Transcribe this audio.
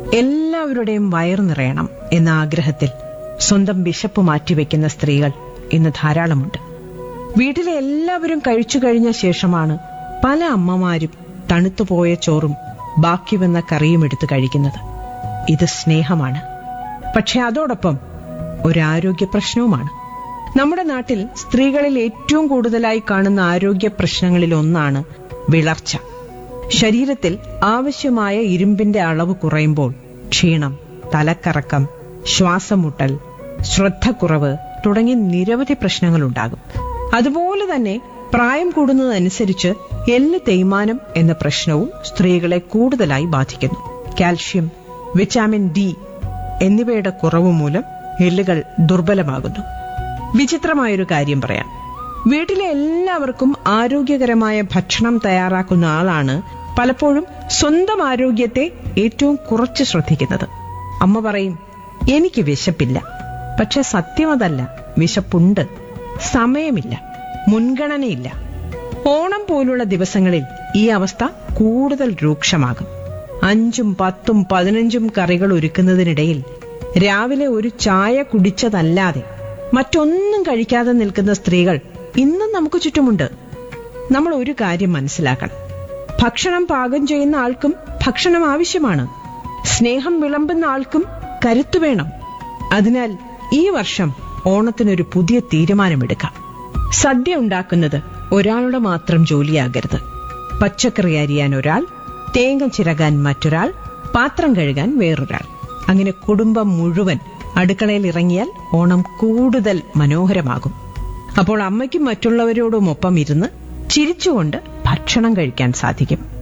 എല്ലാവരുടെയും വയറു നിറയണം എന്ന ആഗ്രഹത്തിൽ സ്വന്തം വിശപ്പ് മാറ്റിവെക്കുന്ന സ്ത്രീകൾ ഇന്ന് ധാരാളമുണ്ട് വീട്ടിലെ എല്ലാവരും കഴിച്ചു കഴിഞ്ഞ ശേഷമാണ് പല അമ്മമാരും തണുത്തുപോയ ചോറും ബാക്കി വന്ന കറിയും എടുത്ത് കഴിക്കുന്നത് ഇത് സ്നേഹമാണ് പക്ഷെ അതോടൊപ്പം ഒരു ആരോഗ്യ പ്രശ്നവുമാണ് നമ്മുടെ നാട്ടിൽ സ്ത്രീകളിൽ ഏറ്റവും കൂടുതലായി കാണുന്ന ആരോഗ്യ പ്രശ്നങ്ങളിൽ ഒന്നാണ് വിളർച്ച ശരീരത്തിൽ ആവശ്യമായ ഇരുമ്പിന്റെ അളവ് കുറയുമ്പോൾ ക്ഷീണം തലക്കറക്കം ശ്വാസമുട്ടൽ ശ്രദ്ധക്കുറവ് തുടങ്ങി നിരവധി പ്രശ്നങ്ങളുണ്ടാകും അതുപോലെ തന്നെ പ്രായം കൂടുന്നതനുസരിച്ച് എല്ല് തേയ്മാനം എന്ന പ്രശ്നവും സ്ത്രീകളെ കൂടുതലായി ബാധിക്കുന്നു കാൽഷ്യം വിറ്റാമിൻ ഡി എന്നിവയുടെ കുറവ് മൂലം എല്ലുകൾ ദുർബലമാകുന്നു വിചിത്രമായൊരു കാര്യം പറയാം വീട്ടിലെ എല്ലാവർക്കും ആരോഗ്യകരമായ ഭക്ഷണം തയ്യാറാക്കുന്ന ആളാണ് പലപ്പോഴും സ്വന്തം ആരോഗ്യത്തെ ഏറ്റവും കുറച്ച് ശ്രദ്ധിക്കുന്നത് അമ്മ പറയും എനിക്ക് വിശപ്പില്ല പക്ഷെ സത്യം അതല്ല വിശപ്പുണ്ട് സമയമില്ല മുൻഗണനയില്ല ഓണം പോലുള്ള ദിവസങ്ങളിൽ ഈ അവസ്ഥ കൂടുതൽ രൂക്ഷമാകും അഞ്ചും പത്തും പതിനഞ്ചും കറികൾ ഒരുക്കുന്നതിനിടയിൽ രാവിലെ ഒരു ചായ കുടിച്ചതല്ലാതെ മറ്റൊന്നും കഴിക്കാതെ നിൽക്കുന്ന സ്ത്രീകൾ ഇന്നും നമുക്ക് ചുറ്റുമുണ്ട് നമ്മൾ ഒരു കാര്യം മനസ്സിലാക്കണം ഭക്ഷണം പാകം ചെയ്യുന്ന ആൾക്കും ഭക്ഷണം ആവശ്യമാണ് സ്നേഹം വിളമ്പുന്ന ആൾക്കും കരുത്തു വേണം അതിനാൽ ഈ വർഷം ഓണത്തിനൊരു പുതിയ തീരുമാനമെടുക്കാം സദ്യ ഉണ്ടാക്കുന്നത് ഒരാളുടെ മാത്രം ജോലിയാകരുത് പച്ചക്കറി അരിയാൻ ഒരാൾ തേങ്ങ ചിരകാൻ മറ്റൊരാൾ പാത്രം കഴുകാൻ വേറൊരാൾ അങ്ങനെ കുടുംബം മുഴുവൻ അടുക്കളയിൽ ഇറങ്ങിയാൽ ഓണം കൂടുതൽ മനോഹരമാകും അപ്പോൾ അമ്മയ്ക്കും മറ്റുള്ളവരോടുമൊപ്പം ഇരുന്ന് ചിരിച്ചുകൊണ്ട് ഭക്ഷണം കഴിക്കാൻ സാധിക്കും